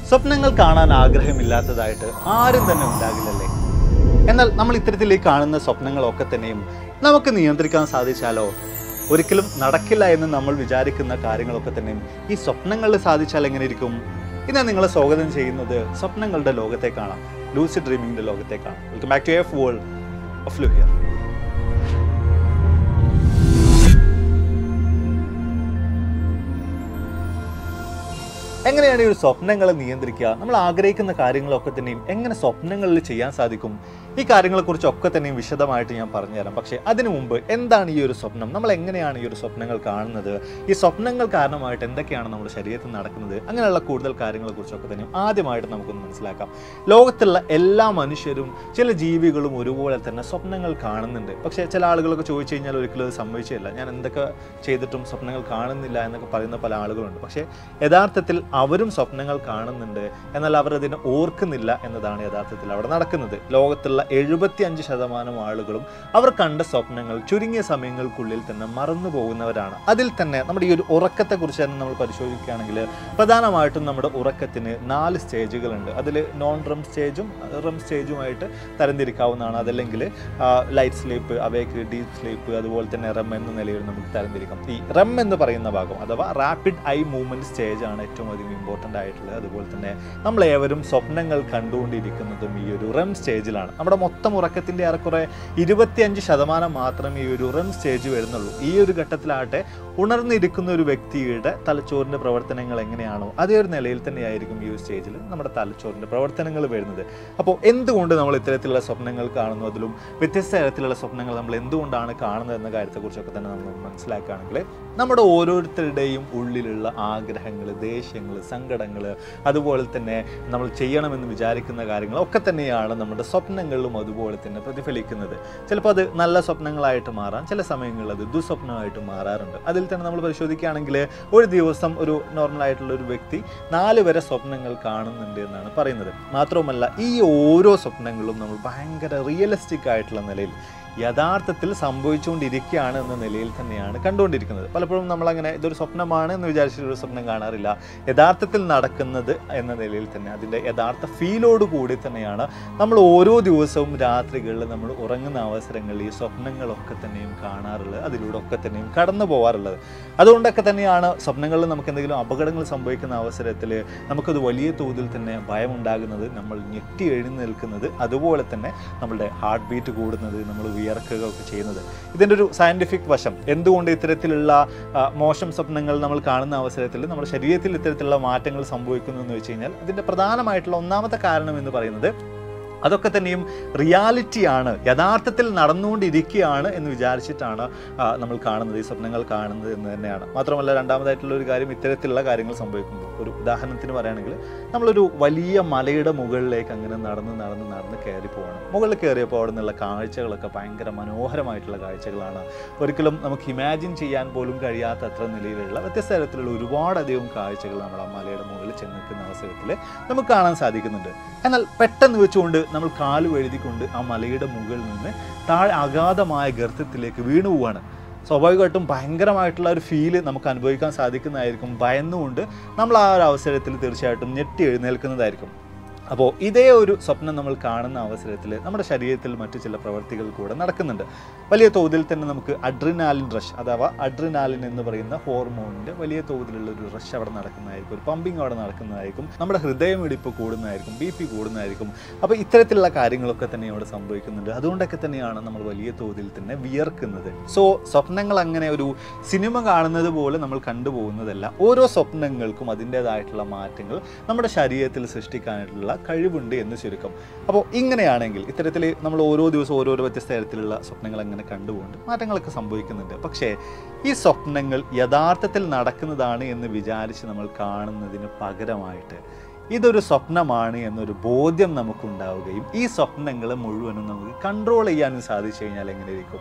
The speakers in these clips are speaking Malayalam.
സ്വപ്നങ്ങൾ കാണാൻ ആഗ്രഹമില്ലാത്തതായിട്ട് ആരും തന്നെ ഉണ്ടാകില്ലല്ലേ എന്നാൽ നമ്മൾ ഇത്തരത്തിൽ ഈ കാണുന്ന സ്വപ്നങ്ങളൊക്കെ തന്നെയും നമുക്ക് നിയന്ത്രിക്കാൻ സാധിച്ചാലോ ഒരിക്കലും നടക്കില്ല എന്ന് നമ്മൾ വിചാരിക്കുന്ന കാര്യങ്ങളൊക്കെ തന്നെയും ഈ സ്വപ്നങ്ങളിൽ സാധിച്ചാൽ എങ്ങനെ ഇരിക്കും ഇന്ന് നിങ്ങളെ സ്വാഗതം ചെയ്യുന്നത് സ്വപ്നങ്ങളുടെ ലോകത്തേക്കാണ് ലൂസി ഡ്രീമിങ്ങിന്റെ ലോകത്തേക്കാണ് welcome back to F world of ലു ഹിയർ എങ്ങനെയാണ് ഈ ഒരു സ്വപ്നങ്ങളെ നിയന്ത്രിക്കുക നമ്മൾ ആഗ്രഹിക്കുന്ന കാര്യങ്ങളൊക്കെ തന്നെയും എങ്ങനെ സ്വപ്നങ്ങളിൽ ചെയ്യാൻ സാധിക്കും ഈ കാര്യങ്ങളെക്കുറിച്ചൊക്കെ തന്നെയും വിശദമായിട്ട് ഞാൻ പറഞ്ഞുതരാം പക്ഷേ അതിനു മുമ്പ് എന്താണ് ഈ ഒരു സ്വപ്നം നമ്മൾ എങ്ങനെയാണ് ഈ ഒരു സ്വപ്നങ്ങൾ കാണുന്നത് ഈ സ്വപ്നങ്ങൾ കാരണമായിട്ട് എന്തൊക്കെയാണ് നമ്മുടെ ശരീരത്തിൽ നടക്കുന്നത് അങ്ങനെയുള്ള കൂടുതൽ കാര്യങ്ങളെക്കുറിച്ചൊക്കെ തന്നെയും ആദ്യമായിട്ട് നമുക്കൊന്ന് മനസ്സിലാക്കാം ലോകത്തുള്ള എല്ലാ മനുഷ്യരും ചില ജീവികളും ഒരുപോലെ തന്നെ സ്വപ്നങ്ങൾ കാണുന്നുണ്ട് പക്ഷേ ചില ആളുകളൊക്കെ ചോദിച്ചു കഴിഞ്ഞാൽ ഒരിക്കലും അത് സംഭവിച്ചില്ല ഞാൻ എന്തൊക്കെ ചെയ്തിട്ടും സ്വപ്നങ്ങൾ കാണുന്നില്ല എന്നൊക്കെ പറയുന്ന പല ആളുകളുണ്ട് പക്ഷേ യഥാർത്ഥത്തിൽ അവരും സ്വപ്നങ്ങൾ കാണുന്നുണ്ട് എന്നാൽ അവർ അതിനെ ഓർക്കുന്നില്ല എന്നതാണ് യഥാർത്ഥത്തിൽ അവിടെ നടക്കുന്നത് ലോകത്തുള്ള എഴുപത്തി അഞ്ച് ശതമാനം ആളുകളും അവർ കണ്ട സ്വപ്നങ്ങൾ ചുരുങ്ങിയ സമയങ്ങൾക്കുള്ളിൽ തന്നെ മറന്നു പോകുന്നവരാണ് അതിൽ തന്നെ നമ്മുടെ ഈ ഒരു ഉറക്കത്തെക്കുറിച്ച് തന്നെ നമ്മൾ പരിശോധിക്കുകയാണെങ്കിൽ പ്രധാനമായിട്ടും നമ്മുടെ ഉറക്കത്തിന് നാല് സ്റ്റേജുകളുണ്ട് അതിൽ നോൺ റം സ്റ്റേജും റം സ്റ്റേജുമായിട്ട് തരംതിരിക്കാവുന്നതാണ് അതല്ലെങ്കിൽ light sleep awake deep sleep അതുപോലെ തന്നെ റം എന്ന നിലയിൽ നമുക്ക് തരംതിരിക്കാം ഈ റം എന്ന് പറയുന്ന ഭാഗം അഥവാ റാപ്പിഡ് ഐ മൂവ്മെന്റ് സ്റ്റേജ് ആണ് ഏറ്റവും അധികം ഇമ്പോർട്ടൻ്റ് ആയിട്ടുള്ളത് അതുപോലെ തന്നെ നമ്മൾ ഏവരും സ്വപ്നങ്ങൾ കണ്ടുകൊണ്ടിരിക്കുന്നതും ഈ ഒരു റം സ്റ്റേജിലാണ് നമ്മുടെ മൊത്തം ഉറക്കത്തിൻ്റെ ഏറെക്കുറെ ഇരുപത്തിയഞ്ച് ശതമാനം മാത്രമേ ഈ ഒരു റം സ്റ്റേജ് വരുന്നുള്ളൂ ഈ ഒരു ഘട്ടത്തിലാകട്ടെ ഉണർന്നിരിക്കുന്ന ഒരു വ്യക്തിയുടെ തലച്ചോറിൻ്റെ പ്രവർത്തനങ്ങൾ എങ്ങനെയാണോ അതേ ഒരു നിലയിൽ തന്നെയായിരിക്കും ഈ ഒരു സ്റ്റേജിൽ നമ്മുടെ തലച്ചോറിൻ്റെ പ്രവർത്തനങ്ങൾ വരുന്നത് അപ്പോൾ എന്തുകൊണ്ട് നമ്മൾ ഇത്തരത്തിലുള്ള സ്വപ്നങ്ങൾ കാണുന്നു അതിലും വ്യത്യസ്ത തരത്തിലുള്ള സ്വപ്നങ്ങൾ നമ്മൾ എന്തുകൊണ്ടാണ് കാണുന്നത് എന്ന കാര്യത്തെക്കുറിച്ചൊക്കെ തന്നെ നമ്മൾ മനസ്സിലാക്കുകയാണെങ്കിൽ നമ്മുടെ ഓരോരുത്തരുടെയും ഉള്ളിലുള്ള ആഗ്രഹങ്ങൾ ദേഷ്യങ്ങൾ സങ്കടങ്ങൾ അതുപോലെ തന്നെ നമ്മൾ ചെയ്യണമെന്ന് വിചാരിക്കുന്ന കാര്യങ്ങൾ ഒക്കെ തന്നെയാണ് നമ്മുടെ സ്വപ്നങ്ങളിലും അതുപോലെ തന്നെ പ്രതിഫലിക്കുന്നത് ചിലപ്പോൾ അത് നല്ല സ്വപ്നങ്ങളായിട്ട് മാറാം ചില സമയങ്ങളിൽ അത് ദുസ്വപ്നമായിട്ട് മാറാറുണ്ട് അതിൽ തന്നെ നമ്മൾ പരിശോധിക്കുകയാണെങ്കിൽ ഒരു ദിവസം ഒരു നോർമൽ ആയിട്ടുള്ള ഒരു വ്യക്തി നാല് വരെ സ്വപ്നങ്ങൾ കാണുന്നുണ്ട് എന്നാണ് പറയുന്നത് മാത്രവുമല്ല ഈ ഓരോ സ്വപ്നങ്ങളും നമ്മൾ ഭയങ്കര റിയലിസ്റ്റിക് ആയിട്ടുള്ള നിലയിൽ യഥാർത്ഥത്തിൽ സംഭവിച്ചുകൊണ്ടിരിക്കുകയാണ് എന്ന നിലയിൽ തന്നെയാണ് കണ്ടുകൊണ്ടിരിക്കുന്നത് പലപ്പോഴും നമ്മളങ്ങനെ ഇതൊരു സ്വപ്നമാണ് എന്ന് വിചാരിച്ചിട്ടൊരു സ്വപ്നം കാണാറില്ല യഥാർത്ഥത്തിൽ നടക്കുന്നത് എന്ന നിലയിൽ തന്നെ അതിൻ്റെ യഥാർത്ഥ ഫീലോട് കൂടി തന്നെയാണ് നമ്മൾ ഓരോ ദിവസവും രാത്രികളിൽ നമ്മൾ ഉറങ്ങുന്ന അവസരങ്ങളിൽ ഈ സ്വപ്നങ്ങളൊക്കെ തന്നെയും കാണാറുള്ളത് അതിലൂടെ ഒക്കെ തന്നെയും കടന്നു പോകാറുള്ളത് അതുകൊണ്ടൊക്കെ തന്നെയാണ് സ്വപ്നങ്ങളിൽ നമുക്ക് എന്തെങ്കിലും അപകടങ്ങൾ സംഭവിക്കുന്ന അവസരത്തിൽ നമുക്കത് വലിയ തോതിൽ തന്നെ ഭയമുണ്ടാകുന്നത് നമ്മൾ ഞെട്ടി എഴുന്നേൽക്കുന്നത് അതുപോലെ തന്നെ നമ്മളുടെ ഹാർട്ട് ബീറ്റ് കൂടുന്നത് നമ്മൾ വിയർക്കുക ഒക്കെ ചെയ്യുന്നത് ഇതിൻ്റെ ഒരു സയൻറ്റിഫിക് വശം എന്തുകൊണ്ട് ഇത്തരത്തിലുള്ള ആ, മോശം സ്വപ്നങ്ങൾ നമ്മൾ കാണുന്ന അവസരത്തിൽ നമ്മുടെ ശരീരത്തിൽ ഇത്തരത്തിലുള്ള മാറ്റങ്ങൾ സംഭവിക്കുന്നു എന്ന് വെച്ച് കഴിഞ്ഞാൽ ഇതിൻ്റെ പ്രധാനമായിട്ടുള്ള ഒന്നാമത്തെ കാരണം എന്ന് പറയുന്നത് അതൊക്കെ തന്നെയും റിയാലിറ്റിയാണ് യഥാർത്ഥത്തിൽ നടന്നുകൊണ്ടിരിക്കുകയാണ് എന്ന് വിചാരിച്ചിട്ടാണ് ആ, നമ്മൾ കാണുന്നത് ഈ സ്വപ്നങ്ങൾ കാണുന്നത് എന്ന് തന്നെയാണ് മാത്രമല്ല രണ്ടാമതായിട്ടുള്ള ഒരു കാര്യം ഇത്തരത്തിലുള്ള കാര്യങ്ങൾ സംഭവിക്കുമ്പോൾ ഒരു ഉദാഹരണത്തിന് പറയുകയാണെങ്കിൽ നമ്മളൊരു വലിയ മലയുടെ മുകളിലേക്ക് അങ്ങനെ നടന്ന് നടന്ന് നടന്ന് കയറി പോകണം മുകളിൽ കയറിയപ്പോൾ അവിടെ നിന്നുള്ള കാഴ്ചകളൊക്കെ ഭയങ്കര മനോഹരമായിട്ടുള്ള കാഴ്ചകളാണ് ഒരിക്കലും നമുക്ക് ഇമാജിൻ ചെയ്യാൻ പോലും കഴിയാത്ത അത്ര നിലയിലുള്ള വ്യത്യസ്ത തരത്തിലുള്ള ഒരുപാടധികം കാഴ്ചകൾ നമ്മൾ ആ മലയുടെ മുകളിൽ ചെന്ന് നിൽക്കുന്ന അവസരത്തിൽ നമുക്ക് കാണാൻ സാധിക്കുന്നുണ്ട് എന്നാൽ പെട്ടെന്ന് വെച്ചുകൊണ്ട് നമ്മൾ കാല് എഴുതിക്കൊണ്ട് ആ മലയുടെ മുകളിൽ നിന്ന് താഴെ അഗാധമായ ഗർത്തത്തിലേക്ക് വീണു പോവാണ് സ്വാഭാവികമായിട്ടും ഭയങ്കരമായിട്ടുള്ള ഒരു ഫീല് നമുക്ക് അനുഭവിക്കാൻ സാധിക്കുന്നതായിരിക്കും ഭയന്നുകൊണ്ട് നമ്മൾ ആ ഒരു അവസരത്തിൽ തീർച്ചയായിട്ടും ഞെട്ടി എഴുന്നേൽക്കുന്നതായിരിക്കും അപ്പോൾ ഇതേ ഒരു സ്വപ്നം നമ്മൾ കാണുന്ന അവസരത്തിൽ നമ്മുടെ ശരീരത്തിൽ മറ്റു ചില പ്രവർത്തികൾ കൂടെ നടക്കുന്നുണ്ട് വലിയ തോതിൽ തന്നെ നമുക്ക് അഡ്രിനാലിൻ റഷ് അഥവാ അഡ്രിനാലിൻ എന്ന് പറയുന്ന ഹോർമോണിൻ്റെ വലിയ തോതിലുള്ള ഒരു റഷ് അവിടെ നടക്കുന്നതായിരിക്കും ഒരു പമ്പിങ് അവിടെ നടക്കുന്നതായിരിക്കും നമ്മുടെ ഹൃദയമിടിപ്പ് കൂടുന്നതായിരിക്കും ബി പി കൂടുന്നതായിരിക്കും അപ്പോൾ ഇത്തരത്തിലുള്ള കാര്യങ്ങളൊക്കെ തന്നെ അവിടെ സംഭവിക്കുന്നുണ്ട് അതുകൊണ്ടൊക്കെ തന്നെയാണ് നമ്മൾ വലിയ തോതിൽ തന്നെ വിയർക്കുന്നത് സോ സ്വപ്നങ്ങൾ അങ്ങനെ ഒരു സിനിമ കാണുന്നത് പോലെ നമ്മൾ കണ്ടുപോകുന്നതല്ല ഓരോ സ്വപ്നങ്ങൾക്കും അതിൻ്റേതായിട്ടുള്ള മാറ്റങ്ങൾ നമ്മുടെ ശരീരത്തിൽ സൃഷ്ടിക്കാനായിട്ടുള്ള കഴിവുണ്ട് എന്ന് ചുരുക്കം അപ്പോൾ ഇങ്ങനെയാണെങ്കിൽ ഇത്തരത്തിൽ നമ്മൾ ഓരോ ദിവസവും ഓരോരോ വ്യത്യസ്ത തരത്തിലുള്ള സ്വപ്നങ്ങൾ അങ്ങനെ കണ്ടുപോകുന്നുണ്ട് മാറ്റങ്ങളൊക്കെ സംഭവിക്കുന്നുണ്ട് പക്ഷേ ഈ സ്വപ്നങ്ങൾ യഥാർത്ഥത്തിൽ നടക്കുന്നതാണ് എന്ന് വിചാരിച്ച് നമ്മൾ കാണുന്നതിന് പകരമായിട്ട് ഇതൊരു സ്വപ്നമാണ് എന്നൊരു ബോധ്യം നമുക്കുണ്ടാവുകയും ഈ സ്വപ്നങ്ങളെ മുഴുവനും നമുക്ക് കൺട്രോൾ ചെയ്യാനും സാധിച്ചു കഴിഞ്ഞാൽ എങ്ങനെയിരിക്കും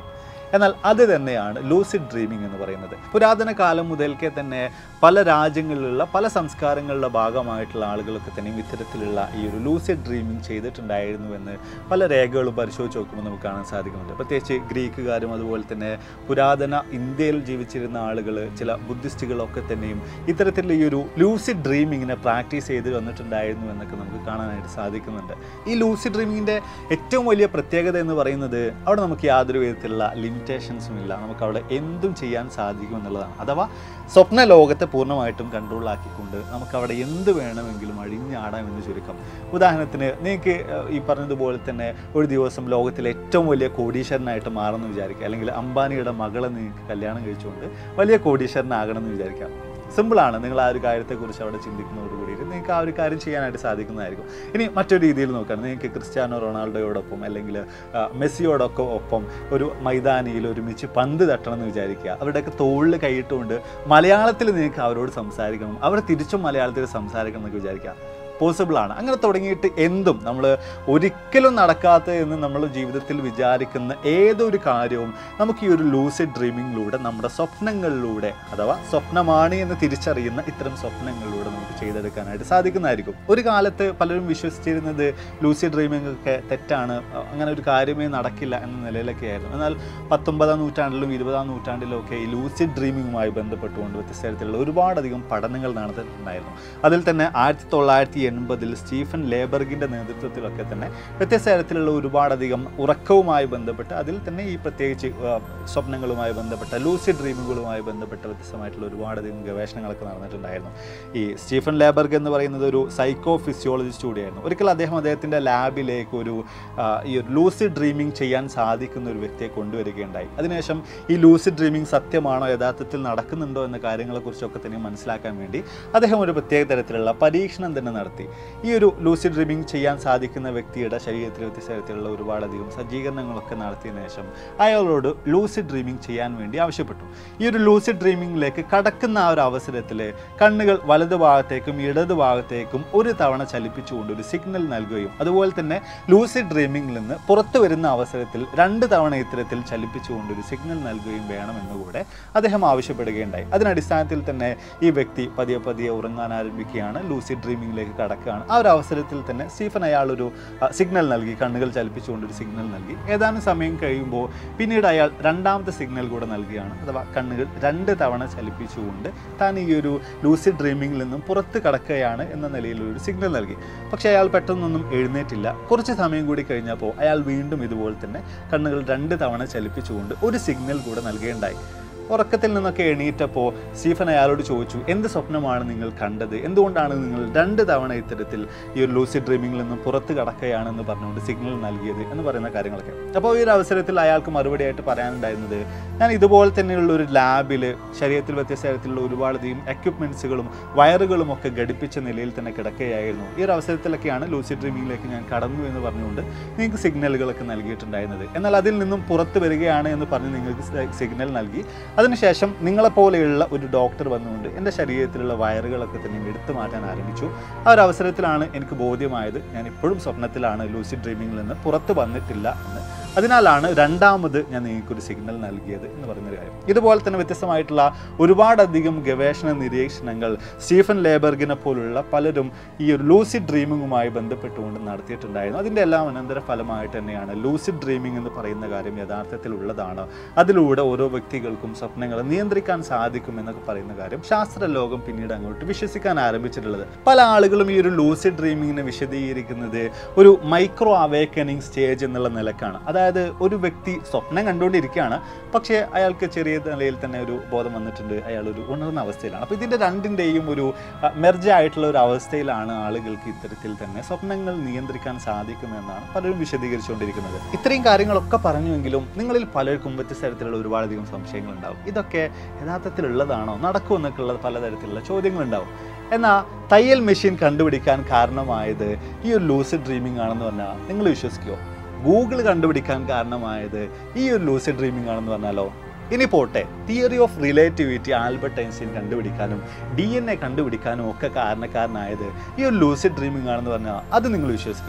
എന്നാൽ അത് തന്നെയാണ് ലൂസിഡ് ഡ്രീമിംഗ് എന്ന് പറയുന്നത് പുരാതന കാലം മുതൽക്കേ തന്നെ പല രാജ്യങ്ങളിലുള്ള പല സംസ്കാരങ്ങളുടെ ഭാഗമായിട്ടുള്ള ആളുകളൊക്കെ തന്നെയും ഇത്തരത്തിലുള്ള ഈ ഒരു ലൂസിഡ് ഡ്രീമിംഗ് ചെയ്തിട്ടുണ്ടായിരുന്നു എന്ന് പല രേഖകളും പരിശോധിച്ച് നോക്കുമ്പോൾ നമുക്ക് കാണാൻ സാധിക്കുന്നുണ്ട് പ്രത്യേകിച്ച് ഗ്രീക്കുകാരും അതുപോലെ തന്നെ പുരാതന ഇന്ത്യയിൽ ജീവിച്ചിരുന്ന ആളുകൾ ചില ബുദ്ധിസ്റ്റുകളൊക്കെ തന്നെയും ഇത്തരത്തിലുള്ള ഈ ഒരു ലൂസിഡ് ഡ്രീമിങ്ങിനെ പ്രാക്ടീസ് ചെയ്ത് വന്നിട്ടുണ്ടായിരുന്നു എന്നൊക്കെ നമുക്ക് കാണാനായിട്ട് സാധിക്കുന്നുണ്ട് ഈ ലൂസിഡ് ഡ്രീമിങ്ങിൻ്റെ ഏറ്റവും വലിയ പ്രത്യേകത എന്ന് പറയുന്നത് അവിടെ നമുക്ക് യാതൊരു വിധത്തിലുള്ള ലിമിറ്റേഷൻസും ഇല്ല നമുക്ക് അവിടെ എന്തും ചെയ്യാൻ സാധിക്കും എന്നുള്ളതാണ് അഥവാ സ്വപ്ന ലോകത്തെ പൂർണ്ണമായിട്ടും കൺട്രോളാക്കിക്കൊണ്ട് നമുക്ക് അവിടെ എന്ത് വേണമെങ്കിലും അഴിഞ്ഞാടാം എന്ന് ചുരുക്കം ഉദാഹരണത്തിന് നിങ്ങൾക്ക് ഏഹ്, ഈ പറഞ്ഞതുപോലെ തന്നെ ഒരു ദിവസം ലോകത്തിലെ ഏറ്റവും വലിയ കോടീശ്വരനായിട്ട് മാറുമെന്ന് വിചാരിക്കുക അല്ലെങ്കിൽ അംബാനിയുടെ മകളെ നിങ്ങൾക്ക് കല്യാണം കഴിച്ചുകൊണ്ട് വലിയ കോടീശ്വരനാകണം എന്ന് വിചാരിക്കാം സിമ്പിളാണ് നിങ്ങൾ ആ ഒരു കാര്യത്തെക്കുറിച്ച് അവിടെ ചിന്തിക്കുന്നതോട് കൂടിയിട്ട് നിങ്ങൾക്ക് ആ ഒരു കാര്യം ചെയ്യാനായിട്ട് സാധിക്കുന്നതായിരിക്കും ഇനി മറ്റൊരു രീതിയിൽ നോക്കുകയാണ് നിങ്ങൾക്ക് ക്രിസ്ത്യാനോ റൊണാൾഡോയോടൊപ്പം അല്ലെങ്കിൽ ആ, മെസ്സിയോടൊക്കെ ഒപ്പം ഒരു മൈതാനിയിൽ ഒരുമിച്ച് പന്ത് തട്ടണം എന്ന് വിചാരിക്കുക അവരുടെയൊക്കെ തോളിൽ കൈയിട്ടുകൊണ്ട് മലയാളത്തിൽ നിങ്ങൾക്ക് അവരോട് സംസാരിക്കണം അവർ തിരിച്ചും മലയാളത്തിൽ സംസാരിക്കണം എന്നൊക്കെ വിചാരിക്കുക പോസിബിൾ ആണ് അങ്ങനെ തുടങ്ങിയിട്ട് എന്തും നമ്മൾ ഒരിക്കലും നടക്കാത്ത എന്ന് നമ്മൾ ജീവിതത്തിൽ വിചാരിക്കുന്ന ഏതൊരു കാര്യവും നമുക്ക് ഈ ഒരു ലൂസിഡ് ഡ്രീമിങ്ങിലൂടെ നമ്മുടെ സ്വപ്നങ്ങളിലൂടെ അഥവാ സ്വപ്നമാണ് എന്ന് തിരിച്ചറിയുന്ന ഇത്തരം സ്വപ്നങ്ങളിലൂടെ നമുക്ക് ചെയ്തെടുക്കാനായിട്ട് സാധിക്കുന്നതായിരിക്കും ഒരു കാലത്ത് പലരും വിശ്വസിച്ചിരുന്നത് ലൂസിഡ് ഡ്രീമിംഗ് ഒക്കെ തെറ്റാണ് അഹ് അങ്ങനെ ഒരു കാര്യമേ നടക്കില്ല എന്ന നിലയിലൊക്കെ ആയിരുന്നു എന്നാൽ പത്തൊമ്പതാം നൂറ്റാണ്ടിലും ഇരുപതാം നൂറ്റാണ്ടിലും ഒക്കെ ഈ ലൂസിഡ് ഡ്രീമിങ്ങുമായി ബന്ധപ്പെട്ടുകൊണ്ട് വ്യത്യസ്ത തരത്തിലുള്ള ഒരുപാടധികം പഠനങ്ങൾ നടന്നിട്ടുണ്ടായിരുന്നു അതിൽ തന്നെ ആയിരത്തി തൊള്ളായിരത്തി എൺപതിൽ സ്റ്റീഫൻ ലേബർഗിൻ്റെ നേതൃത്വത്തിലൊക്കെ തന്നെ വ്യത്യസ്ത തരത്തിലുള്ള ഒരുപാടധികം ഉറക്കവുമായി ബന്ധപ്പെട്ട് അതിൽ തന്നെ ഈ പ്രത്യേകിച്ച് ആ, സ്വപ്നങ്ങളുമായി ബന്ധപ്പെട്ട ലൂസിഡ് ഡ്രീമുകളുമായി ബന്ധപ്പെട്ട വ്യത്യസ്തമായിട്ടുള്ള ഒരുപാടധികം ഗവേഷണങ്ങളൊക്കെ നടന്നിട്ടുണ്ടായിരുന്നു ഈ സ്റ്റീഫൻ ലേബർഗ് എന്ന് പറയുന്നത് ഒരു സൈക്കോ ഫിസിയോളജിസ്റ്റ് കൂടിയായിരുന്നു ഒരിക്കൽ അദ്ദേഹം അദ്ദേഹത്തിൻ്റെ ലാബിലേക്ക് ഒരു ആ, ഈ ഒരു ലൂസിഡ് ഡ്രീമിംഗ് ചെയ്യാൻ സാധിക്കുന്ന ഒരു വ്യക്തിയെ കൊണ്ടുവരികയുണ്ടായി അതിനുശേഷം ഈ ലൂസിഡ് ഡ്രീമിംഗ് സത്യമാണോ യഥാർത്ഥത്തിൽ നടക്കുന്നുണ്ടോ എന്ന കാര്യങ്ങളെക്കുറിച്ചൊക്കെ തന്നെ മനസ്സിലാക്കാൻ വേണ്ടി അദ്ദേഹം ഒരു പ്രത്യേക തരത്തിലുള്ള പരീക്ഷണം തന്നെ നടത്തി ഈ ഒരു ലൂസിഡ് ഡ്രീമിംഗ് ചെയ്യാൻ സാധിക്കുന്ന വ്യക്തിയുടെ ശരീരത്തിൽ വ്യത്യസ്ത തരത്തിലുള്ള ഒരുപാടധികം സജ്ജീകരണങ്ങളൊക്കെ നടത്തിയതിനു ശേഷം അയാളോട് ലൂസിഡ് ഡ്രീമിംഗ് ചെയ്യാൻ വേണ്ടി ആവശ്യപ്പെട്ടു ഈ ഒരു ലൂസിഡ് ഡ്രീമിംഗിലേക്ക് കടക്കുന്ന ആ ഒരു അവസരത്തിൽ കണ്ണുകൾ വലതു ഭാഗത്തേക്കും ഇടതു ഭാഗത്തേക്കും ഒരു തവണ ചലിപ്പിച്ചുകൊണ്ട് ഒരു സിഗ്നൽ നൽകുകയും അതുപോലെ തന്നെ ലൂസിഡ് ഡ്രീമിംഗിൽ നിന്ന് പുറത്തു വരുന്ന അവസരത്തിൽ രണ്ട് തവണ ഇത്തരത്തിൽ ചലിപ്പിച്ചുകൊണ്ട് ഒരു സിഗ്നൽ നൽകുകയും വേണമെന്ന് കൂടെ അദ്ദേഹം ആവശ്യപ്പെടുകയുണ്ടായി അതിനടിസ്ഥാനത്തിൽ തന്നെ ഈ വ്യക്തി പതിയെ പതിയെ ഉറങ്ങാൻ ആരംഭിക്കുകയാണ് ലൂസിഡ് ഡ്രീമിംഗിലേക്ക് കടക്കുകയാണ് ആ ഒരു അവസരത്തിൽ തന്നെ സ്റ്റീഫൻ അയാൾ ഒരു സിഗ്നൽ നൽകി കണ്ണുകൾ ചലിപ്പിച്ചുകൊണ്ട് ഒരു സിഗ്നൽ നൽകി ഏതാനും സമയം കഴിയുമ്പോൾ പിന്നീട് അയാൾ രണ്ടാമത്തെ സിഗ്നൽ കൂടെ നൽകുകയാണ് അഥവാ കണ്ണുകൾ രണ്ട് തവണ ചലിപ്പിച്ചുകൊണ്ട് താൻ ഈ ഒരു ലൂസിഡ് ഡ്രീമിംഗിൽ നിന്നും പുറത്ത് കടക്കുകയാണ് എന്ന നിലയിൽ ഒരു സിഗ്നൽ നൽകി പക്ഷേ അയാൾ പെട്ടെന്നൊന്നും എഴുന്നേറ്റില്ല കുറച്ച് സമയം കൂടി കഴിഞ്ഞപ്പോൾ അയാൾ വീണ്ടും ഇതുപോലെ തന്നെ കണ്ണുകൾ രണ്ട് തവണ ചലിപ്പിച്ചുകൊണ്ട് ഒരു സിഗ്നൽ കൂടെ നൽകുകയുണ്ടായി ഉറക്കത്തിൽ നിന്നൊക്കെ എണീറ്റപ്പോൾ സ്റ്റീഫൻ അയാളോട് ചോദിച്ചു എന്ത് സ്വപ്നമാണ് നിങ്ങൾ കണ്ടത് എന്തുകൊണ്ടാണ് നിങ്ങൾ രണ്ട് തവണ ഇത്തരത്തിൽ ഈ ഒരു ലൂസി ഡ്രീമിംഗിൽ നിന്നും പുറത്ത് കടക്കുകയാണെന്ന് പറഞ്ഞുകൊണ്ട് സിഗ്നൽ നൽകിയത് എന്ന് പറയുന്ന കാര്യങ്ങളൊക്കെ അപ്പോൾ ഈ ഒരു അവസരത്തിൽ അയാൾക്ക് മറുപടിയായിട്ട് പറയാനുണ്ടായിരുന്നത് ഞാൻ ഇതുപോലെ തന്നെയുള്ള ഒരു ലാബിൽ ശരീരത്തിൽ വ്യത്യസ്ത തരത്തിലുള്ള ഒരുപാടധികം എക്യുപ്മെൻറ്റ്സുകളും വയറുകളും ഒക്കെ ഘടിപ്പിച്ച നിലയിൽ തന്നെ കിടക്കുകയായിരുന്നു ഈ ഒരു അവസരത്തിലൊക്കെയാണ് ലൂസി ഡ്രീമിംഗിലേക്ക് ഞാൻ കടന്നു എന്ന് പറഞ്ഞുകൊണ്ട് നിങ്ങൾക്ക് സിഗ്നലുകളൊക്കെ നൽകിയിട്ടുണ്ടായിരുന്നത് എന്നാൽ അതിൽ നിന്നും പുറത്ത് വരികയാണ് എന്ന് പറഞ്ഞ് നിങ്ങൾക്ക് സിഗ്നൽ നൽകി അതിനുശേഷം നിങ്ങളെപ്പോലെയുള്ള ഒരു ഡോക്ടർ വന്നുകൊണ്ട് എൻ്റെ ശരീരത്തിലുള്ള വയറുകളൊക്കെ തന്നെ എടുത്തു മാറ്റാൻ ആരംഭിച്ചു ആ ഒരു അവസരത്തിലാണ് എനിക്ക് ബോധ്യമായത് ഞാൻ ഇപ്പോഴും സ്വപ്നത്തിലാണ് ലൂസി ഡ്രീമിംഗിൽ നിന്ന് പുറത്ത് വന്നിട്ടില്ല എന്ന് അതിനാലാണ് രണ്ടാമത് ഞാൻ നിങ്ങൾക്കൊരു സിഗ്നൽ നൽകിയത് എന്ന് പറയുന്നൊരു കാര്യം ഇതുപോലെ തന്നെ വ്യത്യസ്തമായിട്ടുള്ള ഒരുപാടധികം ഗവേഷണ നിരീക്ഷണങ്ങൾ സ്റ്റീഫൻ ലേബർഗിനെ പോലുള്ള പലരും ഈ ഒരു ലൂസിഡ് ഡ്രീമിങ്ങുമായി ബന്ധപ്പെട്ടുകൊണ്ട് നടത്തിയിട്ടുണ്ടായിരുന്നു അതിൻ്റെ എല്ലാം അനന്തര ഫലമായിട്ട് തന്നെയാണ് ലൂസിഡ് ഡ്രീമിംഗ് എന്ന് പറയുന്ന കാര്യം യഥാർത്ഥത്തിൽ ഉള്ളതാണ് അതിലൂടെ ഓരോ വ്യക്തികൾക്കും സ്വപ്നങ്ങളെ നിയന്ത്രിക്കാൻ സാധിക്കും എന്നൊക്കെ പറയുന്ന കാര്യം ശാസ്ത്ര ലോകം പിന്നീട് അങ്ങോട്ട് വിശ്വസിക്കാൻ ആരംഭിച്ചിട്ടുള്ളത് പല ആളുകളും ഈ ഒരു ലൂസിഡ് ഡ്രീമിങ്ങിനെ വിശദീകരിക്കുന്നത് ഒരു മൈക്രോ അവേക്കനിങ് സ്റ്റേജ് എന്നുള്ള നിലക്കാണ് അതായത് ഒരു വ്യക്തി സ്വപ്നം കണ്ടുകൊണ്ടിരിക്കുകയാണ് പക്ഷേ അയാൾക്ക് ചെറിയ നിലയിൽ തന്നെ ഒരു ബോധം വന്നിട്ടുണ്ട് അയാൾ ഒരു ഉണർന്ന അവസ്ഥയിലാണ് അപ്പോൾ ഇതിൻ്റെ രണ്ടിൻ്റെയും ഒരു മെർജ് ആയിട്ടുള്ള ഒരു അവസ്ഥയിലാണ് ആളുകൾക്ക് ഇത്തരത്തിൽ തന്നെ സ്വപ്നങ്ങൾ നിയന്ത്രിക്കാൻ സാധിക്കുമെന്നാണ് പലരും വിശദീകരിച്ചുകൊണ്ടിരിക്കുന്നത് ഇത്രയും കാര്യങ്ങളൊക്കെ പറഞ്ഞുവെങ്കിലും നിങ്ങളിൽ പലർക്കും വ്യത്യസ്ത തരത്തിലുള്ള ഒരുപാടധികം സംശയങ്ങളുണ്ടാവും ഇതൊക്കെ യഥാർത്ഥത്തിലുള്ളതാണോ നടക്കുമെന്നൊക്കെ ഉള്ള പലതരത്തിലുള്ള ചോദ്യങ്ങളുണ്ടാവും എന്നാൽ തയ്യൽ മെഷീൻ കണ്ടുപിടിക്കാൻ കാരണമായത് ഈ ഒരു ലൂസിഡ് ഡ്രീമിംഗ് ആണെന്ന് പറഞ്ഞാൽ നിങ്ങൾ വിശ്വസിക്കുമോ ഗൂഗിൾ കണ്ടുപിടിക്കാൻ കാരണമായത് ഈ ഒരു ലൂസിഡ് ഡ്രീമിംഗ് ആണെന്ന് പറഞ്ഞാലോ ഇനി പോട്ടെ theory of relativity Albert Einstein കണ്ടുപിടിക്കാനും ഡി എൻ എ കണ്ടുപിടിക്കാനും ഒക്കെ കാരണക്കാരനായത് ഈ ഒരു ലൂസിഡ് ഡ്രീമിംഗ് ആണെന്ന് പറഞ്ഞാൽ അത് നിങ്ങൾ വിശ്വസിക്കുമോ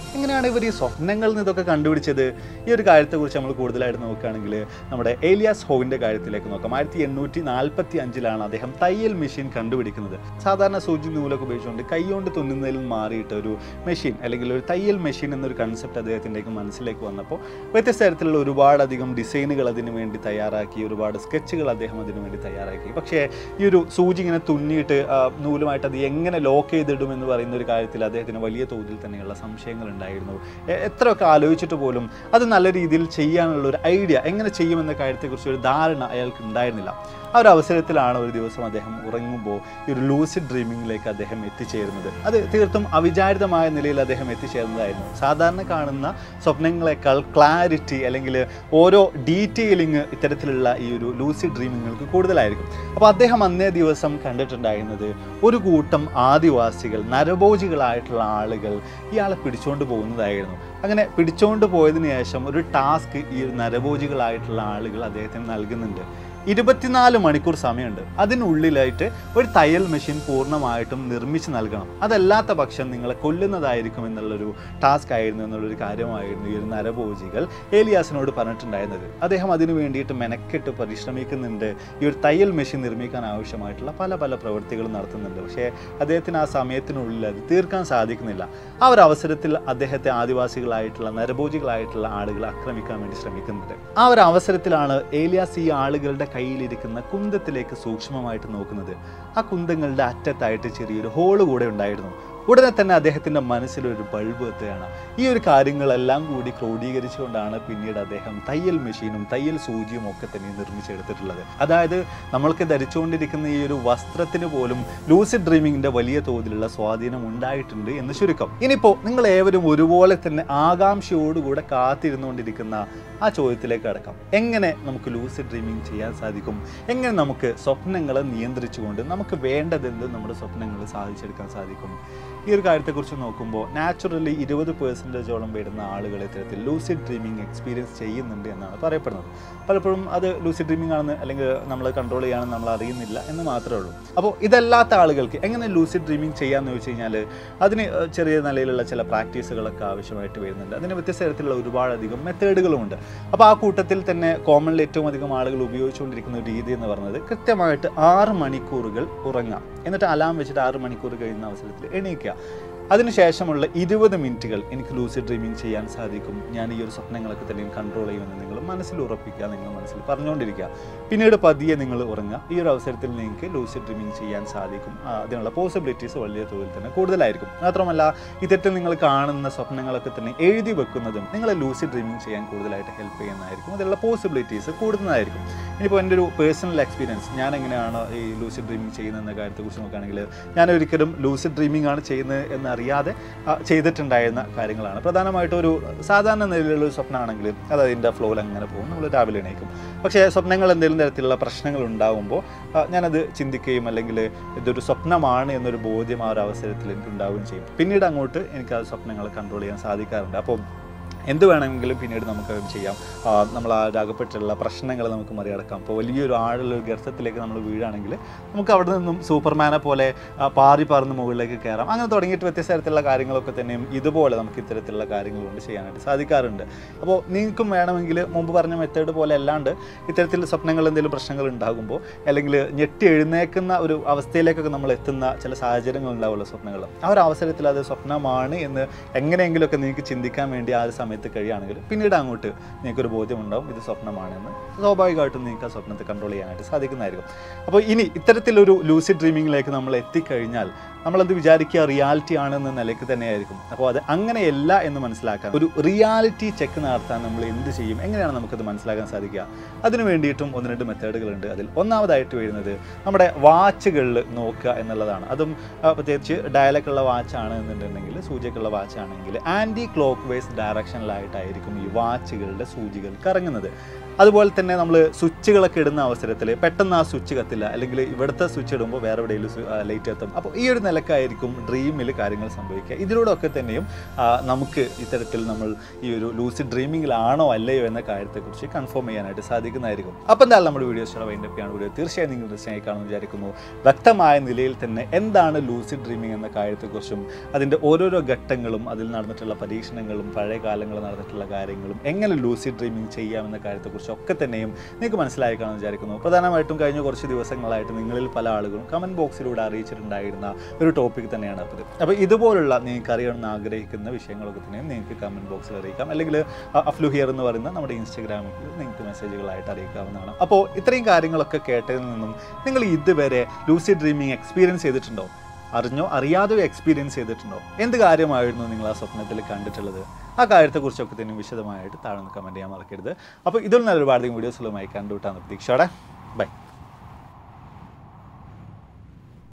എങ്ങനെയാണ് ഇവർ ഈ സ്വപ്നങ്ങളിൽ നിന്ന് ഇതൊക്കെ കണ്ടുപിടിച്ചത് ഈ ഒരു കാര്യത്തെക്കുറിച്ച് നമ്മൾ കൂടുതലായിട്ട് നോക്കുകയാണെങ്കിൽ നമ്മുടെ ഏലിയാസ് ഹോവിൻ്റെ കാര്യത്തിലേക്ക് നോക്കാം ആയിരത്തി എണ്ണൂറ്റി നാൽപ്പത്തി അഞ്ചിലാണ് അദ്ദേഹം തയ്യൽ മെഷീൻ കണ്ടുപിടിക്കുന്നത് സാധാരണ സൂചി നൂലൊക്കെ ഉപയോഗിച്ചുകൊണ്ട് കൈകൊണ്ട് തുന്നുന്നതിൽ നിന്ന് മാറിയിട്ട് ഒരു മെഷീൻ അല്ലെങ്കിൽ ഒരു തയ്യൽ മെഷീൻ എന്നൊരു കൺസെപ്റ്റ് അദ്ദേഹത്തിൻ്റെയൊക്കെ മനസ്സിലേക്ക് വന്നപ്പോൾ വ്യത്യസ്ത തരത്തിലുള്ള ഒരുപാടധികം ഡിസൈനുകൾ അതിന് വേണ്ടി തയ്യാറാക്കി ഒരുപാട് സ്കെച്ചുകൾ അദ്ദേഹം അതിന് വേണ്ടി തയ്യാറാക്കി പക്ഷേ ഈ ഒരു സൂചി ഇങ്ങനെ തുന്നിയിട്ട് ആ, നൂലുമായിട്ട് അത് എങ്ങനെ ലോക്ക് ചെയ്തിടും എന്ന് പറയുന്ന ഒരു കാര്യത്തിൽ അദ്ദേഹത്തിന് വലിയ തോതിൽ തന്നെയുള്ള സംശയങ്ങൾ ഉണ്ടായിരുന്നു എ- എത്രയൊക്കെ ആലോചിച്ചിട്ട് പോലും അത് നല്ല രീതിയിൽ ചെയ്യാനുള്ള ഒരു ഐഡിയ എങ്ങനെ ചെയ്യുമെന്ന കാര്യത്തെക്കുറിച്ച് ഒരു ധാരണ അയാൾക്ക് ഉണ്ടായിരുന്നില്ല ആ ഒരു അവസരത്തിലാണ് ഒരു ദിവസം അദ്ദേഹം ഉറങ്ങുമ്പോൾ ഈ ഒരു ലൂസിഡ് ഡ്രീമിങ്ങിലേക്ക് അദ്ദേഹം എത്തിച്ചേരുന്നത് അത് തീർത്തും അവിചാരിതമായ നിലയിൽ അദ്ദേഹം എത്തിച്ചേർന്നതായിരുന്നു സാധാരണ കാണുന്ന സ്വപ്നങ്ങളെക്കാൾ ക്ലാരിറ്റി അല്ലെങ്കിൽ ഓരോ ഡീറ്റെയിലിംഗ് ഇത്തരത്തിലുള്ള ഈ ഒരു ലൂസിഡ് ഡ്രീമിങ്ങൾക്ക് കൂടുതലായിരിക്കും അപ്പോൾ അദ്ദേഹം അന്നേ ദിവസം കണ്ടിട്ടുണ്ടായിരുന്നത് ഒരു കൂട്ടം ആദിവാസികൾ നരഭോജികളായിട്ടുള്ള ആളുകൾ ഇയാളെ പിടിച്ചുകൊണ്ട് പോകുന്നതായിരുന്നു അങ്ങനെ പിടിച്ചുകൊണ്ട് പോയതിനു ശേഷം ഒരു ടാസ്ക് ഈ ഒരു നരഭോജികളായിട്ടുള്ള ആളുകൾ അദ്ദേഹത്തിന് നൽകുന്നുണ്ട് ഇരുപത്തിനാല് മണിക്കൂർ സമയമുണ്ട് അതിനുള്ളിലായിട്ട് ഒരു തയ്യൽ മെഷീൻ പൂർണ്ണമായിട്ടും നിർമ്മിച്ച് നൽകണം അതല്ലാത്ത പക്ഷം നിങ്ങളെ കൊല്ലുന്നതായിരിക്കും എന്നുള്ളൊരു ടാസ്ക് ആയിരുന്നു എന്നുള്ളൊരു കാര്യമായിരുന്നു ഈ ഒരു നരഭോജികൾ ഏലിയാസിനോട് പറഞ്ഞിട്ടുണ്ടായിരുന്നത് അദ്ദേഹം അതിനു വേണ്ടിയിട്ട് മെനക്കെട്ട് പരിശ്രമിക്കുന്നുണ്ട് ഈ ഒരു തയ്യൽ മെഷീൻ നിർമ്മിക്കാൻ ആവശ്യമായിട്ടുള്ള പല പല പ്രവൃത്തികളും നടത്തുന്നുണ്ട് പക്ഷേ അദ്ദേഹത്തിന് ആ സമയത്തിനുള്ളിൽ അത് തീർക്കാൻ സാധിക്കുന്നില്ല ആ ഒരു അവസരത്തിൽ അദ്ദേഹത്തെ ആദിവാസികളായിട്ടുള്ള നരഭോജികളായിട്ടുള്ള ആളുകൾ ആക്രമിക്കാൻ വേണ്ടി ശ്രമിക്കുന്നുണ്ട് ആ ഒരു അവസരത്തിലാണ് ഏലിയാസ് ഈ ആളുകളുടെ കയ്യിലിരിക്കുന്ന കുന്തത്തിലേക്ക് സൂക്ഷ്മമായിട്ട് നോക്കുന്നത് ആ കുന്തങ്ങളുടെ അറ്റത്തായിട്ട് ചെറിയൊരു ഹോള് കൂടെ ഉണ്ടായിരുന്നു ഉടനെ തന്നെ അദ്ദേഹത്തിൻ്റെ മനസ്സിലൊരു ബൾബ് എത്തുകയാണ് ഈ ഒരു കാര്യങ്ങളെല്ലാം കൂടി ക്രോഡീകരിച്ചുകൊണ്ടാണ് പിന്നീട് അദ്ദേഹം തയ്യൽ മെഷീനും തയ്യൽ സൂചിയും ഒക്കെ തന്നെ നിർമ്മിച്ചെടുത്തിട്ടുള്ളത് അതായത് നമ്മൾക്ക് ധരിച്ചുകൊണ്ടിരിക്കുന്ന ഈ ഒരു വസ്ത്രത്തിന് പോലും ലൂസിഡ് ഡ്രീമിങ്ങിൻ്റെ വലിയ തോതിലുള്ള സ്വാധീനം ഉണ്ടായിട്ടുണ്ട് എന്ന് ചുരുക്കം ഇനിയിപ്പോൾ നിങ്ങൾ ഏവരും ഒരുപോലെ തന്നെ ആകാംക്ഷയോടുകൂടെ കാത്തിരുന്നുകൊണ്ടിരിക്കുന്ന ആ ചോദ്യത്തിലേക്ക് കടക്കാം എങ്ങനെ നമുക്ക് ലൂസിഡ് ഡ്രീമിങ് ചെയ്യാൻ സാധിക്കും എങ്ങനെ നമുക്ക് സ്വപ്നങ്ങളെ നിയന്ത്രിച്ചുകൊണ്ട് നമുക്ക് വേണ്ടതെന്ത് നമ്മുടെ സ്വപ്നങ്ങൾ സാധിച്ചെടുക്കാൻ സാധിക്കും ഈ ഒരു കാര്യത്തെക്കുറിച്ച് നോക്കുമ്പോൾ നാച്ചുറലി ഇരുപത് പേഴ്സൻറ്റേജോളം വരുന്ന ആളുകൾ ഇത്തരത്തിൽ ലൂസിഡ് ഡ്രീമിങ് എക്സ്പീരിയൻസ് ചെയ്യുന്നുണ്ട് എന്നാണ് പറയപ്പെടുന്നത് പലപ്പോഴും അത് ലൂസിഡ് ഡ്രീമിംഗ് ആണെന്ന് അല്ലെങ്കിൽ നമ്മൾ കൺട്രോൾ ചെയ്യാണെന്ന് നമ്മൾ അറിയുന്നില്ല എന്ന് മാത്രമേ ഉള്ളൂ അപ്പോൾ ഇതല്ലാത്ത ആളുകൾക്ക് എങ്ങനെ ലൂസിഡ് ഡ്രീമിംഗ് ചെയ്യാമെന്ന് വെച്ച് കഴിഞ്ഞാൽ അതിന് ഏഹ്, ചെറിയ നിലയിലുള്ള ചില പ്രാക്ടീസുകളൊക്കെ ആവശ്യമായിട്ട് വരുന്നുണ്ട് അതിന് വ്യത്യസ്ത തരത്തിലുള്ള ഒരുപാടധികം മെത്തേഡുകളുമുണ്ട് അപ്പോൾ ആ കൂട്ടത്തിൽ തന്നെ കോമണിൽ ഏറ്റവും അധികം ആളുകൾ ഉപയോഗിച്ചുകൊണ്ടിരിക്കുന്ന ഒരു രീതി എന്ന് പറയുന്നത് കൃത്യമായിട്ട് ആറ് മണിക്കൂറുകൾ ഉറങ്ങാം എന്നിട്ട് അലാം വെച്ചിട്ട് ആറ് മണിക്കൂർ കഴിയുന്ന അവസരത്തിൽ എണീക്കുക അതിനുശേഷമുള്ള ഇരുപത് മിനിറ്റുകൾ എനിക്ക് ലൂസിഡ് ഡ്രീമിംഗ് ചെയ്യാൻ സാധിക്കും ഞാൻ ഈ ഒരു സ്വപ്നങ്ങളൊക്കെ തന്നെയും കൺട്രോൾ ചെയ്യുമെന്ന് നിങ്ങൾ മനസ്സിൽ ഉറപ്പിക്കുക നിങ്ങൾ മനസ്സിൽ പറഞ്ഞുകൊണ്ടിരിക്കുക പിന്നീട് പതിയെ നിങ്ങൾ ഉറങ്ങുക ഈ ഒരു അവസരത്തിൽ നിങ്ങൾക്ക് ലൂസിഡ് ഡ്രീമിംഗ് ചെയ്യാൻ സാധിക്കും ആ, അതിനുള്ള പോസിബിലിറ്റീസ് വലിയ തോതിൽ തന്നെ കൂടുതലായിരിക്കും മാത്രമല്ല ഇത്തരത്തിൽ നിങ്ങൾ കാണുന്ന സ്വപ്നങ്ങളൊക്കെ തന്നെ എഴുതി വെക്കുന്നതും നിങ്ങളെ ലൂസിഡ് ഡ്രീമിംഗ് ചെയ്യാൻ കൂടുതലായിട്ട് ഹെൽപ്പ് ചെയ്യുന്നതായിരിക്കും അതിലുള്ള പോസിബിലിറ്റീസ് കൂടുന്നതായിരിക്കും ഇനിയിപ്പോൾ എൻ്റെ ഒരു പേഴ്സണൽ എക്സ്പീരിയൻസ് ഞാൻ എങ്ങനെയാണ് ഈ ലൂസിഡ് ഡ്രീമിംഗ് ചെയ്യുന്നത് എന്ന കാര്യത്തെക്കുറിച്ച് നോക്കുകയാണെങ്കിൽ ഞാൻ ഒരിക്കലും ലൂസിഡ് ഡ്രീമിംഗ് ആണ് ചെയ്യുന്നത് എന്നറിയാതെ ആ, ചെയ്തിട്ടുണ്ടായിരുന്ന കാര്യങ്ങളാണ് പ്രധാനമായിട്ടും ഒരു സാധാരണ നിലയിലുള്ള ഒരു സ്വപ്നമാണെങ്കിൽ അത് അതിൻ്റെ ഫ്ലോയിൽ അങ്ങനെ പോകും നമ്മൾ രാവിലെ എണീക്കും പക്ഷേ സ്വപ്നങ്ങൾ എന്തെങ്കിലും തരത്തിലുള്ള പ്രശ്നങ്ങൾ ഉണ്ടാകുമ്പോൾ ആ, ഞാനത് ചിന്തിക്കുകയും അല്ലെങ്കിൽ ഇതൊരു സ്വപ്നമാണ് എന്നൊരു ബോധ്യം ആ ഒരു അവസരത്തിൽ എനിക്ക് ഉണ്ടാവുകയും ചെയ്യും പിന്നീട് അങ്ങോട്ട് എനിക്ക് ആ സ്വപ്നങ്ങൾ കൺട്രോൾ ചെയ്യാൻ സാധിക്കാറുണ്ട് അപ്പോൾ എന്ത് വേണമെങ്കിലും പിന്നീട് നമുക്ക് അത് ചെയ്യാം ആ, നമ്മൾ ആ അകപ്പെട്ടുള്ള പ്രശ്നങ്ങൾ നമുക്ക് മറികടക്കാം ഇപ്പോൾ വലിയൊരു ആഴുള്ള ഒരു ഗർത്തത്തിലേക്ക് നമ്മൾ വീഴാണെങ്കിൽ നമുക്ക് അവിടെ നിന്നും സൂപ്പർമാനെ പോലെ ആ, പാറി പറന്ന് മുകളിലേക്ക് കയറാം അങ്ങനെ തുടങ്ങിയിട്ട് വ്യത്യസ്ത തരത്തിലുള്ള കാര്യങ്ങളൊക്കെ തന്നെയും ഇതുപോലെ നമുക്ക് ഇത്തരത്തിലുള്ള കാര്യങ്ങൾ കൊണ്ട് ചെയ്യാനായിട്ട് സാധിക്കാറുണ്ട് അപ്പോൾ നിങ്ങൾക്കും വേണമെങ്കിൽ മുമ്പ് പറഞ്ഞ മെത്തേഡ് പോലെ അല്ലാണ്ട് ഇത്തരത്തിൽ സ്വപ്നങ്ങൾ എന്തെങ്കിലും പ്രശ്നങ്ങൾ ഉണ്ടാകുമ്പോൾ അല്ലെങ്കിൽ ഞെട്ടി എഴുന്നേക്കുന്ന ഒരു അവസ്ഥയിലേക്കൊക്കെ നമ്മൾ എത്തുന്ന ചില സാഹചര്യങ്ങൾ ഉണ്ടാവുമല്ലോ സ്വപ്നങ്ങൾ ആ ഒരു അവസരത്തിൽ അത് സ്വപ്നമാണ് എന്ന് എങ്ങനെയെങ്കിലുമൊക്കെ നിങ്ങൾക്ക് ചിന്തിക്കാൻ വേണ്ടി ആ ഒരു സമയത്ത് കഴിയുകയാണെങ്കിൽ പിന്നീട് അങ്ങോട്ട് നിങ്ങൾക്കൊരു ബോധ്യമുണ്ടാവും ഇത് സ്വപ്നമാണെന്ന് സ്വാഭാവികമായിട്ടും നിങ്ങൾക്ക് ആ സ്വപ്നത്തെ കൺട്രോൾ ചെയ്യാനായിട്ട് സാധിക്കുന്നതായിരിക്കും അപ്പോൾ ഇനി ഇത്തരത്തിലൊരു ലൂസിഡ് ഡ്രീമിങ്ങിലേക്ക് നമ്മൾ എത്തിക്കഴിഞ്ഞാൽ നമ്മളത് വിചാരിക്കുക റിയാലിറ്റി ആണെന്ന നിലയ്ക്ക് തന്നെയായിരിക്കും അപ്പോൾ അത് അങ്ങനെയല്ല എന്ന് മനസ്സിലാക്കാൻ ഒരു റിയാലിറ്റി ചെക്ക് നടത്താൻ നമ്മൾ എന്ത് ചെയ്യും എങ്ങനെയാണ് നമുക്കത് മനസ്സിലാക്കാൻ സാധിക്കുക അതിന് വേണ്ടിയിട്ടും ഒന്ന് രണ്ട് മെത്തേഡുകളുണ്ട് അതിൽ ഒന്നാമതായിട്ട് വരുന്നത് നമ്മുടെ വാച്ചുകളിൽ നോക്കുക എന്നുള്ളതാണ് അതും ആ, പ്രത്യേകിച്ച് ഡയലക്കുള്ള വാച്ചാണ് എന്നുണ്ടെങ്കിൽ സൂചിയൊക്കെയുള്ള വാച്ചാണെങ്കിൽ ആൻറ്റി ക്ലോക്ക് വൈസ് ഡയറക്ഷനിലായിട്ടായിരിക്കും ഈ വാച്ചുകളുടെ സൂചികൾ കറങ്ങുന്നത് അതുപോലെ തന്നെ നമ്മൾ സ്വിച്ചുകളൊക്കെ ഇടുന്ന അവസരത്തിൽ പെട്ടെന്ന് ആ സ്വിച്ച് കത്തില്ല അല്ലെങ്കിൽ ഇവിടുത്തെ സ്വിച്ച് ഇടുമ്പോൾ വേറെ എവിടെയെങ്കിലും ലൈറ്റ് എത്തും അപ്പോൾ ഈ ഒരു നിലക്കായിരിക്കും ഡ്രീമിൽ കാര്യങ്ങൾ സംഭവിക്കുക ഇതിലൂടെ ഒക്കെ തന്നെയും ആ, നമുക്ക് ഇത്തരത്തിൽ നമ്മൾ ഈ ഒരു ലൂസിഡ് ഡ്രീമിങ്ങിലാണോ അല്ലയോ എന്ന കാര്യത്തെക്കുറിച്ച് കൺഫേം ചെയ്യാനായിട്ട് സാധിക്കുന്നതായിരിക്കും അപ്പോൾ എന്തായാലും നമ്മുടെ വീഡിയോ ഇഷ്ടം വൈൻഡപ്പിയാണ് വീഡിയോ തീർച്ചയായും നിങ്ങൾ തീർച്ചയായി കാണുമെന്ന് വിചാരിക്കുന്നു വ്യക്തമായ നിലയിൽ തന്നെ എന്താണ് ലൂസിഡ് ഡ്രീമിംഗ് എന്ന കാര്യത്തെക്കുറിച്ചും അതിൻ്റെ ഓരോരോ ഘട്ടങ്ങളും അതിൽ നടന്നിട്ടുള്ള പരീക്ഷണങ്ങളും പഴയ കാലങ്ങളിൽ നടന്നിട്ടുള്ള കാര്യങ്ങളും എങ്ങനെ ലൂസിഡ് ഡ്രീമിംഗ് ചെയ്യാമെന്ന കാര്യത്തെക്കുറിച്ച് ഒക്കെ തന്നെയും നിങ്ങൾക്ക് മനസ്സിലായി കാണുമെന്ന് വിചാരിക്കുന്നു പ്രധാനമായിട്ടും കഴിഞ്ഞ കുറച്ച് ദിവസങ്ങളായിട്ട് നിങ്ങളിൽ പല ആളുകളും കമൻറ്റ് ബോക്സിലൂടെ അറിയിച്ചിട്ടുണ്ടായിരുന്ന ഒരു ടോപ്പിക് തന്നെയാണ് അത് അപ്പോൾ ഇതുപോലുള്ള നിങ്ങൾക്ക് അറിയണമെന്ന് ആഗ്രഹിക്കുന്ന വിഷയങ്ങളൊക്കെ തന്നെയും നിങ്ങൾക്ക് കമൻറ്റ് ബോക്സിൽ അറിയിക്കാം അല്ലെങ്കിൽ അഫ്ലു ഹിയർ എന്ന് പറയുന്ന നമ്മുടെ ഇൻസ്റ്റഗ്രാമിൽ നിങ്ങൾക്ക് മെസ്സേജുകളായിട്ട് അറിയിക്കാവുന്നതാണ് അപ്പോൾ ഇത്രയും കാര്യങ്ങളൊക്കെ കേട്ടതിൽ നിന്നും നിങ്ങൾ ഇതുവരെ ലൂസി ഡ്രീമിംഗ് എക്സ്പീരിയൻസ് ചെയ്തിട്ടുണ്ടോ അറിഞ്ഞോ അറിയാതെയോ എക്സ്പീരിയൻസ് ചെയ്തിട്ടുണ്ടോ എന്ത് കാര്യമായിരുന്നു നിങ്ങൾ ആ സ്വപ്നത്തിൽ കണ്ടിട്ടുള്ളത് ആ കാര്യത്തെക്കുറിച്ചൊക്കെ തന്നെ വിശദമായിട്ട് താഴെ കമൻറ്റ് ചെയ്യാൻ മറക്കരുത് അപ്പോൾ ഇതിൽ നിന്ന് ഒരുപാട് വീഡിയോസുകളുമായി കണ്ടുവിട്ടാണ് പ്രതീക്ഷയോടെ ബൈ